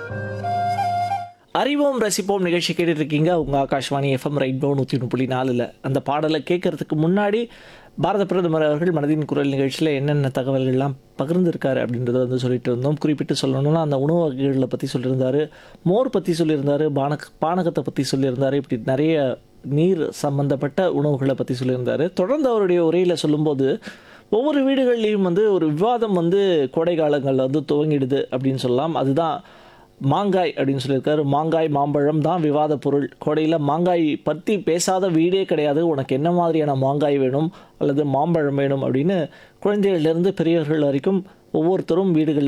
அறிவோம் ரசிப்போம் நிகழ்ச்சி கேட்டுட்டு இருக்கீங்க உங்கள் ஆகாஷ்வாணி எஃப்எம் ரெயின்போ நூற்றி ஒன்று புள்ளி நாலில் அந்த பாடலை கேட்கறதுக்கு முன்னாடி பாரத பிரதமர் அவர்கள் மனதின் குரல் நிகழ்ச்சியில் என்னென்ன தகவல்கள்லாம் பகிர்ந்திருக்காரு அப்படின்றத வந்து சொல்லிட்டு இருந்தோம் குறிப்பிட்டு சொல்லணும்னா அந்த உணவு வகைகளை பற்றி சொல்லியிருந்தாரு மோர் பற்றி சொல்லியிருந்தாரு பானக பானகத்தை பற்றி சொல்லியிருந்தாரு இப்படி நிறைய நீர் சம்பந்தப்பட்ட உணவுகளை பற்றி சொல்லியிருந்தாரு தொடர்ந்து அவருடைய உரையில் சொல்லும்போது ஒவ்வொரு வீடுகள்லேயும் வந்து ஒரு விவாதம் வந்து கோடை காலங்களில் வந்து துவங்கிடுது அப்படின்னு சொல்லலாம் அதுதான் மாங்காய் அப்படின்னு சொல்லியிருக்காரு மாங்காய் மாம்பழம் தான் விவாத பொருள் கோடையில் மாங்காய் பற்றி பேசாத வீடே கிடையாது உனக்கு என்ன மாதிரியான மாங்காய் வேணும் அல்லது மாம்பழம் வேணும் அப்படின்னு குழந்தைகள்லேருந்து பெரியவர்கள் வரைக்கும் ஒவ்வொருத்தரும் வீடுகளில்